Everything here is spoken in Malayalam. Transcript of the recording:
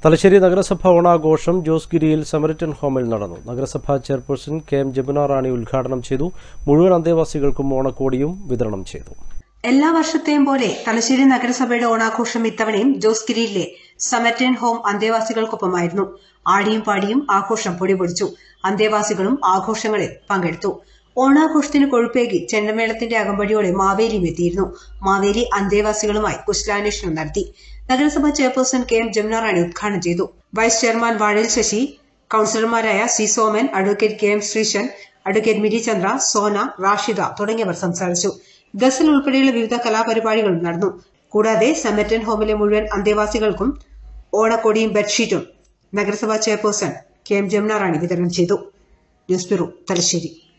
തലശ്ശേരി നഗരസഭ ഓണാഘോഷം ജോസ് ഗിരിയിൽ സമരിറ്റൻ ഹോമിൽ നടന്നു നഗരസഭാ chairperson K M Jamuna Rani ഉദ്ഘാടനം ചെയ്തു മുഴുവൻ അന്തേവാസികൾക്കും ഓണക്കോടിയും വിതരണം ചെയ്തു എല്ലാ വർഷത്തെയും പോലെ തലശ്ശേരി നഗരസഭയുടെ ഓണാഘോഷം ഇത്തവണയും ജോസ് ഗിരിയിലെ സമറ്റൻ ഹോം അന്തേവാസികൾക്കൊപ്പമായിരുന്നു ആടിയും പാടിയും ആഘോഷം പൊടിപൊടിച്ചു അന്തേവാസികളും ആഘോഷങ്ങളിൽ പങ്കെടുത്തു ഓണാഘോഷത്തിന് കൊഴുപ്പേകി ചെണ്ടമേളത്തിന്റെ അകമ്പടിയോടെ മാവേലിയും എത്തിയിരുന്നു മാവേലി അന്തേവാസികളുമായി കുശലാന്വേഷണം നടത്തി നഗരസഭാ chairperson K M Jamuna Rani ഉദ്ഘാടനം ചെയ്തു വൈസ് ചെയർമാൻ വാഴൽ ശശി കൌൺസിലർമാരായ C Soman advocate K M Sreesan advocate Miri Chandra Sona Rashida തുടങ്ങിയവർ സംസാരിച്ചു ഗസൽ ഉൾപ്പെടെയുള്ള വിവിധ കലാപരിപാടികളും നടന്നു കൂടാതെ സമറ്റൻ ഹോമിലെ മുഴുവൻ അന്തേവാസികൾക്കും ഓണക്കൊടിയും ബെഡ്ഷീറ്റും നഗരസഭാ chairperson K M Jamuna Rani വിതരണം ചെയ്തു ന്യൂസ് ബ്യൂറോ തലശ്ശേരി